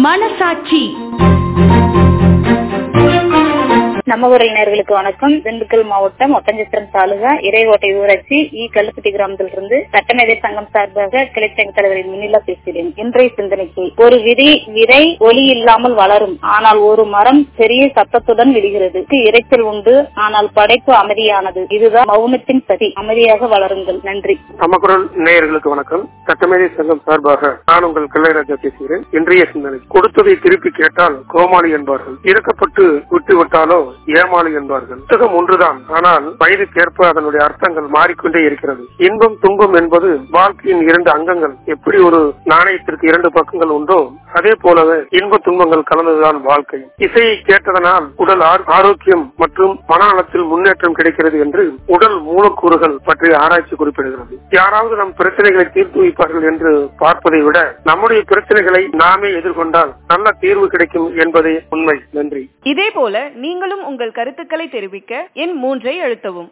மனசாட்சி நம்ம உறவினர்களுக்கு வணக்கம் திண்டுக்கல் மாவட்டம் ஒட்டஞ்சத்திரம் தாலுகா இறைவோட்டை ஊராட்சி இ கல்லுப்பட்டி கிராமத்திலிருந்து சட்டமேதை சங்கம் சார்பாக கிளைச்சங்க தலைவரின் முன்னிலா பேசுகிறேன் இன்றைய சிந்தனைக்கு ஒரு விதை விதை ஒளி இல்லாமல் வளரும் ஆனால் ஒரு மரம் பெரிய சத்தத்துடன் விடுகிறது இறைச்சல் உண்டு ஆனால் படைப்பு அமைதியானது இதுதான் மௌனத்தின் சதி அமைதியாக வளருங்கள் நன்றி நமக்குரல் நேயர்களுக்கு வணக்கம் சட்டமேதை சங்கம் சார்பாக நான் உங்கள் கல்லைராஜா பேசுகிறேன் இன்றைய சிந்தனை கொடுத்ததை திருப்பி கேட்டால் கோமாளி என்பார்கள் இறக்கப்பட்டு விட்டு விட்டாலோ ஏமாளி என்பார்கள் புத்தகம் ஒன்றுதான் ஆனால் வயதுக்கேற்ப அதனுடைய அர்த்தங்கள் மாறிக்கொண்டே இருக்கிறது இன்பம் துன்பம் என்பது வாழ்க்கையின் இரண்டு அங்கங்கள் எப்படி ஒரு நாணயத்திற்கு இரண்டு பக்கங்கள் உண்டோ அதே போலவே இன்ப துன்பங்கள் கலந்ததுதான் வாழ்க்கை இசையை கேட்டதனால் உடல் ஆரோக்கியம் மற்றும் மனநலத்தில் முன்னேற்றம் கிடைக்கிறது என்று உடல் மூலக்கூறுகள் பற்றிய ஆராய்ச்சி குறிப்பிடுகிறது யாராவது நம் பிரச்சனைகளை தீர்த்து வைப்பார்கள் என்று பார்ப்பதை விட நம்முடைய பிரச்சனைகளை நாமே எதிர்கொண்டால் நல்ல தீர்வு கிடைக்கும் என்பதே உண்மை நன்றி இதே போல நீங்களும் உங்கள் கருத்துக்களை தெரிவிக்க எண் மூன்றை அழுத்தவும்